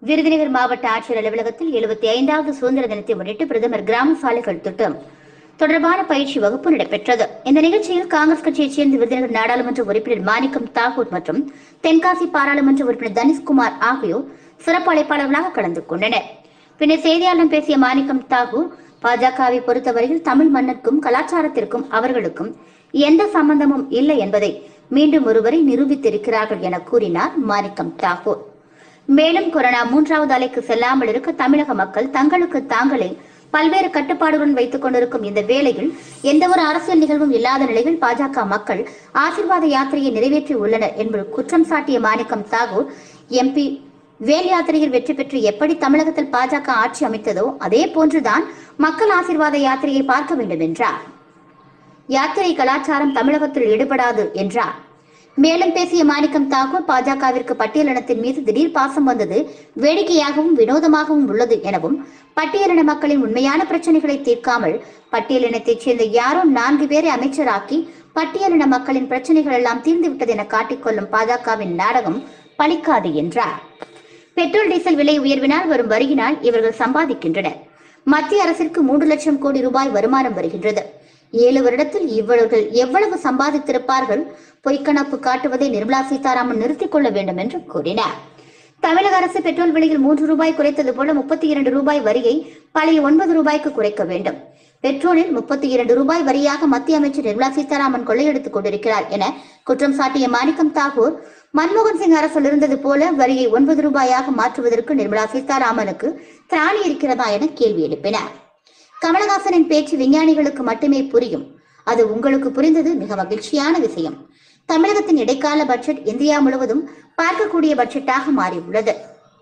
விருதுநகர் மாவட்ட ஆட்சியர் அலுவலகத்தில் எழுபத்தி ஐந்தாவது சுதந்திர தினத்தை முன்னிட்டு பிரதமர் கிராம சாலைகள் திட்டம் தொடர்பான பயிற்சி வகுப்பு நடைபெற்றது இந்த நிகழ்ச்சியில் காங்கிரஸ் கட்சியைச் சேர்ந்த விருதுநகர் நாடாளுமன்ற உறுப்பினர் மாணிக்கம் தாகூர் மற்றும் தென்காசி பாராளுமன்ற உறுப்பினர் தனிஷ்குமார் ஆகியோர் சிறப்பு அழைப்பாளர்களாக கலந்து கொண்டனர் பின்னர் செய்தியாளர்களிடம் பேசிய மாணிக்கம் தாகூர் பாஜகவை பொறுத்தவரையில் தமிழ் மண்ணிற்கும் கலாச்சாரத்திற்கும் அவர்களுக்கும் எந்த சம்பந்தமும் இல்லை என்பதை மீண்டும் ஒருவரை நிரூபித்திருக்கிறார்கள் என கூறினார் மாணிக்கம் தாகூர் மேலும் கொரோனா மூன்றாவது அலைக்கு செல்லாமல் இருக்க தமிழக மக்கள் தங்களுக்கு தாங்களே பல்வேறு கட்டுப்பாடுகளுடன் வைத்துக் கொண்டிருக்கும் இந்த வேளையில் எந்த ஒரு அரசியல் நிகழ்வும் இல்லாத நிலையில் பாஜக மக்கள் ஆசீர்வாத யாத்திரையை நிறைவேற்றி உள்ளனர் என்று குற்றம் சாட்டிய மாணிக்கம் தாகூர் எம்பி வேல் யாத்திரையில் வெற்றி பெற்று எப்படி தமிழகத்தில் பாஜக ஆட்சி அமைத்ததோ அதே போன்றுதான் மக்கள் ஆசீர்வாத யாத்திரையை பார்க்க வேண்டும் என்றார் யாத்திரை கலாச்சாரம் தமிழகத்தில் ஈடுபடாது என்றார் மேலும் பேசிய மாணிக்கம் தாக்கூர் பாஜகவிற்கு பட்டியலினத்தின் மீது திடீர் பாசம் வந்தது வேடிக்கையாகவும் வினோதமாகவும் உள்ளது எனவும் பட்டியலின மக்களின் உண்மையான பிரச்சனைகளை தீர்க்காமல் பட்டியலினத்தைச் சேர்ந்த யாரோ நான்கு பேரை அமைச்சராக்கி பட்டியலின மக்களின் பிரச்சனைகள் எல்லாம் தீர்ந்துவிட்டது என காட்டிக்கொள்ளும் பாஜகவின் நாடகம் பலிக்காது என்றார் பெட்ரோல் டீசல் விலை உயர்வினால் வரும் வரியினால் இவர்கள் சம்பாதிக்கின்றனர் மத்திய அரசிற்கு மூன்று லட்சம் கோடி ரூபாய் வருமானம் வருகின்றது ஏழு வருடத்தில் இவர்கள் எவ்வளவு சம்பாதித்திருப்பார்கள் பொய்க்கணப்பு காட்டுவதை நிர்மலா சீதாராமன் நிறுத்திக் கொள்ள வேண்டும் என்று கூறினார் தமிழக அரசு பெட்ரோல் விலையில் மூன்று ரூபாய் குறைத்தது போல முப்பத்தி இரண்டு ரூபாய் வரியை பழைய ஒன்பது ரூபாய்க்கு குறைக்க வேண்டும் பெட்ரோலில் முப்பத்தி இரண்டு ரூபாய் வரியாக மத்திய அமைச்சர் நிர்மலா சீதாராமன் கொள்ளையெடுத்துக் கொண்டிருக்கிறார் என குற்றம் சாட்டிய மாணிக்கம் தாகூர் மன்மோகன் சிங் அரசில் இருந்தது போல வரியை ஒன்பது ரூபாயாக மாற்றுவதற்கு நிர்மலா சீதாராமனுக்கு திராணி இருக்கிறதா என கேள்வி எழுப்பினார் கமலஹாசனின் பேச்சு விஞ்ஞானிகளுக்கு மட்டுமே புரியும் அது உங்களுக்கு புரிந்தது மிக மகிழ்ச்சியான விஷயம் தமிழகத்தின் இடைக்கால பட்ஜெட் இந்தியா முழுவதும் பார்க்கக்கூடிய பட்ஜெட்டாக மாறியுள்ளது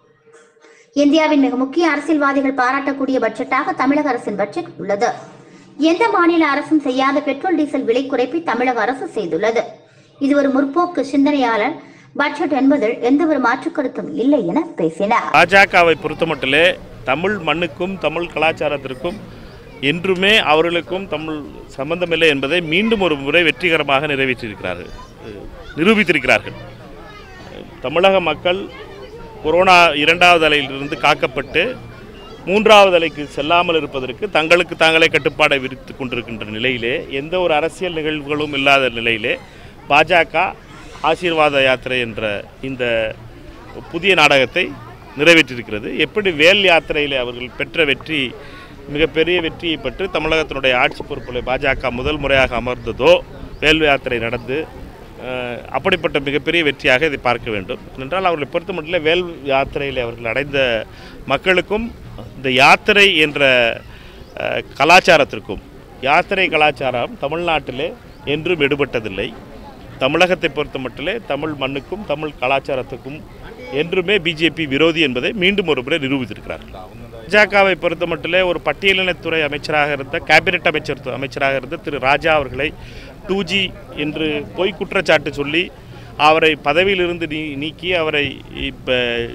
இந்தியாவின் மிக முக்கிய அரசியல்வாதிகள் பாராட்டக்கூடிய பட்ஜெட்டாக தமிழக அரசின் பட்ஜெட் உள்ளது எந்த மாநில அரசும் செய்யாத பெட்ரோல் டீசல் விலை குறைப்பை தமிழக அரசு செய்துள்ளது இது ஒரு முற்போக்கு சிந்தனையாளர் பட்ஜெட் என்பதில் எந்த ஒரு மாற்றுக் கருத்தும் இல்லை என பேசினார் பாஜகவை பொறுத்தமட்டிலே தமிழ் மண்ணுக்கும் தமிழ் கலாச்சாரத்திற்கும் என்றுமே அவர்களுக்கும் தமிழ் சம்பந்தமில்லை என்பதை மீண்டும் ஒரு முறை வெற்றிகரமாக நிறைவேற்றியிருக்கிறார்கள் அஹ் நிரூபித்திருக்கிறார்கள் அஹ் தமிழக மக்கள் கொரோனா இரண்டாவது அலையிலிருந்து காக்கப்பட்டு மூன்றாவது அலைக்கு செல்லாமல் இருப்பதற்கு தங்களுக்கு தாங்களே கட்டுப்பாடை விரித்து கொண்டிருக்கின்ற நிலையிலே எந்த ஒரு அரசியல் நிகழ்வுகளும் இல்லாத நிலையிலே பாஜக ஆசீர்வாத யாத்திரை என்ற இந்த புதிய நாடகத்தை நிறைவேற்றியிருக்கிறது எப்படி வேல் யாத்திரையில் அவர்கள் பெற்ற வெற்றி மிகப்பெரிய வெற்றியை பெற்று தமிழகத்தினுடைய ஆட்சி பொறுப்பில் பாஜக முதல் முறையாக அமர்ந்ததோ வேல் யாத்திரை நடந்து அஹ், அப்படிப்பட்ட மிகப்பெரிய வெற்றியாக இதை பார்க்க வேண்டும் என்றால் அவர்களை பொறுத்த மட்டும் வேல் யாத்திரையில் அவர்கள் அடைந்த மக்களுக்கும் இந்த யாத்திரை என்ற அஹ், கலாச்சாரத்திற்கும் யாத்திரை கலாச்சாரம் தமிழ்நாட்டிலே என்றும் எடுபட்டதில்லை தமிழகத்தை பொறுத்த மட்டிலே தமிழ் மண்ணுக்கும் தமிழ் கலாச்சாரத்துக்கும் என்றுமே பிஜேபி விரோதி என்பதை மீண்டும் ஒரு முறை நிரூபித்திருக்கிறார்கள் பாஜகவை பொறுத்த மட்டிலே ஒரு பட்டியலினத்துறை அமைச்சராக இருந்த கேபினெட் அமைச்சர் அமைச்சராக இருந்த திரு ராஜா அவர்களை டூ ஜி என்று பொய் குற்றச்சாட்டு சொல்லி அவரை பதவியிலிருந்து நீ நீக்கி அவரை இப்போ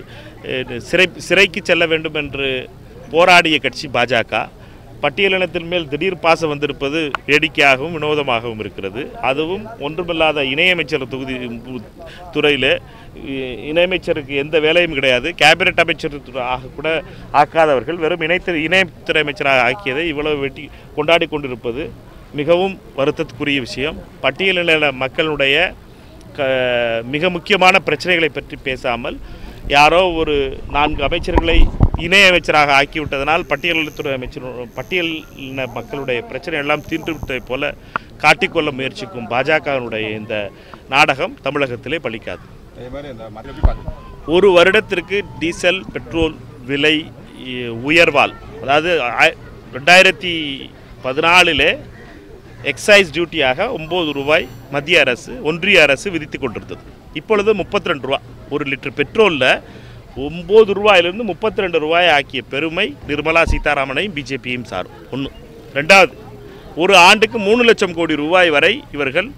சிறை சிறைக்கு செல்ல வேண்டும் என்று போராடிய கட்சி பாஜக பட்டியலினத்தின் மேல் திடீர் பாசம் வந்திருப்பது வேடிக்கையாகவும் வினோதமாகவும் இருக்கிறது அதுவும் ஒன்றுமில்லாத இணையமைச்சர் தொகுதி துறையில் இணையமைச்சருக்கு எந்த வேலையும் கிடையாது கேபினட் அமைச்சர் துறை- ஆக கூட ஆக்காதவர்கள் வெறும் இணைத்துறை இணையத்துறை அமைச்சராக ஆக்கியதை இவ்வளவு வெட்டி கொண்டாடி கொண்டிருப்பது மிகவும் வருத்தத்துக்குரிய விஷயம் பட்டியலின மக்களுடைய க மிக முக்கியமான பிரச்சனைகளை பற்றி பேசாமல் யாரோ ஒரு நான்கு அமைச்சர்களை இணை அமைச்சராக ஆக்கிவிட்டதனால் பட்டியலினத்துறை அமைச்சர் பட்டியலின மக்களுடைய பிரச்சனை எல்லாம் தீர்ந்து விட்டதைப் போல காட்டிக்கொள்ள முயற்சிக்கும் பாஜகவினுடைய இந்த நாடகம் தமிழகத்திலே பலிக்காது அதே மாதிரி இந்த மற்ற எப்படி பார்க்க ஒரு வருடத்திற்கு டீசல் பெட்ரோல் விலை இ- உயர்வால் அதாவது ஆய- ரெண்டாயிரத்தி பதினாலிலே எக்ஸைஸ் டியூட்டியாக ஒம்பது ரூபாய் மத்திய அரசு ஒன்றிய அரசு விதித்து கொண்டிருந்தது இப்பொழுது முப்பத்தி ரெண்டு ரூபா ஒரு லிட்டர் பெட்ரோலில் ஒம்பது ரூபாயிலிருந்து முப்பத்தி ரெண்டு ரூபாய் ஆக்கிய பெருமை நிர்மலா சீதாராமனையும் பிஜேபியும் சாரும் ஒன்று ரெண்டாவது ஒரு ஆண்டுக்கு மூணு லட்சம் கோடி ரூபாய் வரை இவர்கள்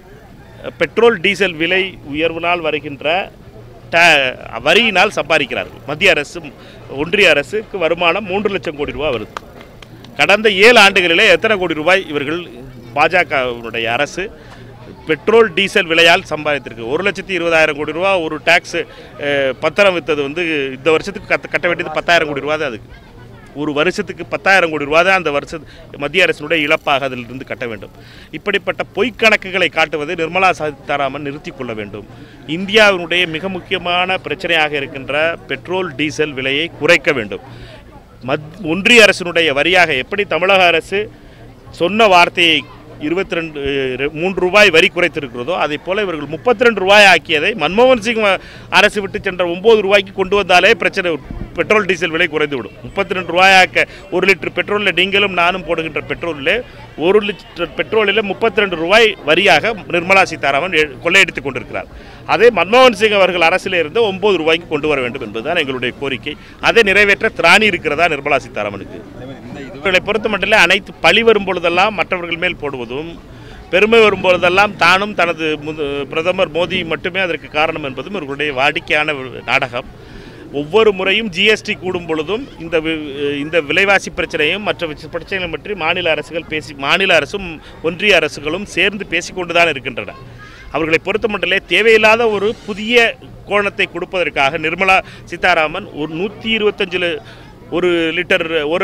பெட்ரோல் டீசல் விலை உயர்வினால் வருகின்ற ட வரியினால் சம்பாதிக்கிறார்கள் மத்திய அரசு ஒன்றிய அரசுக்கு வருமானம் மூன்று லட்சம் கோடி ரூபாய் வருது கடந்த ஏழு ஆண்டுகளிலே எத்தனை கோடி ரூபாய் இவர்கள் பாஜகவினுடைய அரசு பெட்ரோல் டீசல் விலையால் சம்பாதித்திருக்கு ஒரு லட்சத்தி இருபதாயிரம் கோடி ரூபா ஒரு டேக்ஸ் பத்திரம் வித்தது வந்து இந்த வருஷத்துக்கு கட்ட கட்ட வேண்டியது பத்தாயிரம் கோடி ரூபா தான் அதுக்கு ஒரு வருஷத்துக்கு பத்தாயிரம் கோடி ரூபா தான் அந்த வருஷ மத்திய அரசினுடைய இழப்பாக அதிலிருந்து கட்ட வேண்டும் இப்படிப்பட்ட பொய்க் கணக்குகளை காட்டுவது நிர்மலா சீதாராமன் நிறுத்திக் கொள்ள வேண்டும் இந்தியாவினுடைய மிக முக்கியமான பிரச்சனையாக இருக்கின்ற பெட்ரோல் டீசல் விலையை குறைக்க வேண்டும் மத் ஒன்றிய அரசினுடைய வரியாக எப்படி தமிழக அரசு சொன்ன வார்த்தையை இருபத்தி ரெண்டு மூன்று ரூபாய் வரி குறைத்திருக்கிறதோ அதே போல இவர்கள் முப்பத்தி ரெண்டு ரூபாய் ஆக்கியதை மன்மோகன் சிங் அரசு விட்டு சென்ற ஒம்பது ரூபாய்க்கு கொண்டு வந்தாலே பிரச்சனை பெட்ரோல் டீசல் விலை குறைந்துவிடும் முப்பத்தி ரெண்டு ரூபாயாக்க ஒரு லிட்டர் பெட்ரோலில் நீங்களும் நானும் போடுகின்ற பெட்ரோலில் ஒரு லிட்டர் பெட்ரோலில் முப்பத்தி ரெண்டு ரூபாய் வரியாக நிர்மலா சீதாராமன் எ- கொள்ளையடித்துக் கொண்டிருக்கிறார் அதே மன்மோகன் சிங் அவர்கள் அரசில் இருந்து ஒம்பது ரூபாய்க்கு கொண்டு வர வேண்டும் என்பதுதான் எங்களுடைய கோரிக்கை அதை நிறைவேற்ற திராணி இருக்கிறதா நிர்மலா சீதாராமனுக்கு அதே மாதிரி இந்த இது இவர்களை பொறுத்த மட்டும் அனைத்து பழி வரும் பொழுதெல்லாம் மற்றவர்கள் மேல் போடுவதும் பெருமை வரும் பொழுதெல்லாம் தானும் தனது முத- பிரதமர் மோடி மட்டுமே அதற்கு காரணம் என்பதும் இவர்களுடைய வாடிக்கையான வி- நாடகம் ஒவ்வொரு முறையும் ஜிஎஸ்டி கூடும் பொழுதும் இந்த வி- இந்த விலைவாசி பிரச்சனையும் மற்ற விஷ- பிரச்சனைகள் பற்றி மாநில அரசுகள் பேசி மாநில அரசும் ஒன்றிய அரசுகளும் சேர்ந்து பேசிக்கொண்டு தான் இருக்கின்றன அவர்களை பொறுத்த மட்டிலே தேவையில்லாத ஒரு புதிய கோணத்தை கொடுப்பதற்காக நிர்மலா சீதாராமன் ஒரு நூற்றி இருபத்தஞ்சில் ஒரு லிட்டர் ஒரு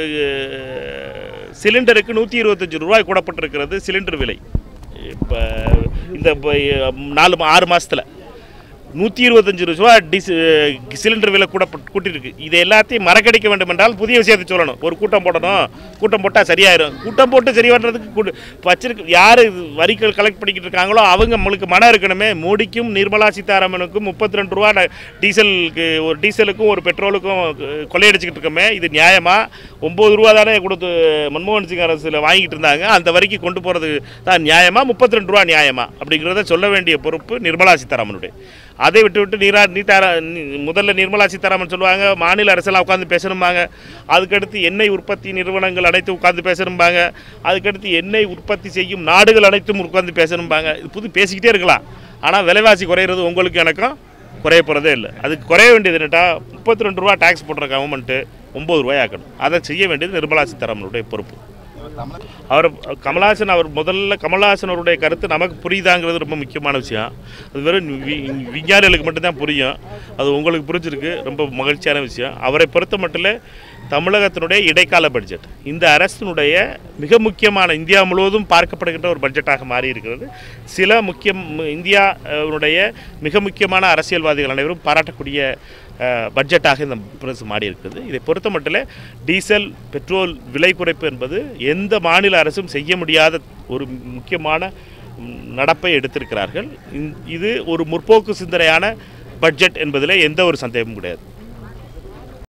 அஹ், சிலிண்டருக்கு நூற்றி இருபத்தஞ்சு ரூபாய் கூடப்பட்டிருக்கிறது சிலிண்டர் விலை இப்போ இந்த இப்ப, நாலு மா- ஆறு மாதத்தில் நூற்றி இருபத்தஞ்சு ரூபா டிஸ் சிலிண்டர் விலை கூட கூட்டியிருக்கு இதை எல்லாத்தையும் மறக்கடிக்க வேண்டும் என்றால் புதிய விஷயத்தை சொல்லணும் ஒரு கூட்டம் போடணும் கூட்டம் போட்டால் சரியாயிரும் கூட்டம் போட்டு சரி பண்ணுறதுக்கு கூட்டு- வச்சிருக்கு யார் வரிகள் கலெக்ட் பண்ணிக்கிட்டு இருக்காங்களோ அவங்க நம்மளுக்கு மனம் இருக்கணுமே மோடிக்கும் நிர்மலா சீதாராமனுக்கும் முப்பத்தி ரெண்டு ரூபா ட- டீசலுக்கு ஒரு டீசலுக்கும் ஒரு பெட்ரோலுக்கும் அஹ், கொள்ளையடிச்சிக்கிட்டு இருக்கோமே இது நியாயமா ஒம்பது ரூபா தானே கொடுத்து மன்மோகன் சிங் அரசில் வாங்கிட்டு இருந்தாங்க அந்த வரிக்கு கொண்டு போகிறது தான் நியாயமா முப்பத்தி ரெண்டு ரூபா நியாயமா அப்படிங்கிறத சொல்ல வேண்டிய பொறுப்பு நிர்மலா சீதாராமனுடைய அதை விட்டு விட்டு நீரா நீதாரா நீ- முதல்ல நிர்மலா சீதாராமன் சொல்லுவாங்க மாநில அரசெல்லாம் உட்காந்து பேசணும்பாங்க அதுக்கடுத்து எண்ணெய் உற்பத்தி நிறுவனங்கள் அனைத்தும் உட்காந்து பேசணும்பாங்க அதுக்கடுத்து எண்ணெய் உற்பத்தி செய்யும் நாடுகள் அனைத்தும் உட்காந்து பேசணும்பாங்க இது புது பேசிக்கிட்டே இருக்கலாம் ஆனால் விலைவாசி குறையிறது உங்களுக்கு எனக்கும் குறைய போகிறதே இல்லை அதுக்கு குறைய வேண்டியது என்னட்டா முப்பத்தி ரெண்டு ரூபா டேக்ஸ் போடுற கவர்மெண்ட்டு ஒம்பது ரூபாய் ஆக்கணும் அதை செய்ய வேண்டியது நிர்மலா சீதாராமனுடைய பொறுப்பு தமிழக அவர் கமல்ஹாசன் அவர் முதல்ல கமல்ஹாசன் அவருடைய கருத்து நமக்கு புரியுதாங்கிறது ரொம்ப முக்கியமான விஷயம் அது வெறும் வி- விஞ்ஞானிகளுக்கு மட்டும்தான் புரியும் அது உங்களுக்கு புரிஞ்சிருக்கு ரொம்ப மகிழ்ச்சியான விஷயம் அவரை பொறுத்த மட்டும் தமிழகத்தினுடைய இடைக்கால பட்ஜெட் இந்த அரசினுடைய மிக முக்கியமான இந்தியா முழுவதும் பார்க்கப்படுகின்ற ஒரு பட்ஜெட்டாக மாறி இருக்கிறது சில முக்கியம் இந்தியாவுடைய மிக முக்கியமான அரசியல்வாதிகள் அனைவரும் பாராட்டக்கூடிய அஹ், பட்ஜெட்டாக இந்த பிரசு மாறி இருக்குது இதை பொறுத்த மட்டும் டீசல் பெட்ரோல் விலை குறைப்பு என்பது எந்த மாநில அரசும் செய்ய முடியாத ஒரு முக்கியமான ம், நடப்பை எடுத்திருக்கிறார்கள் இந்த- இது ஒரு முற்போக்கு சிந்தனையான பட்ஜெட் என்பதில் எந்த ஒரு சந்தேகமும் கிடையாது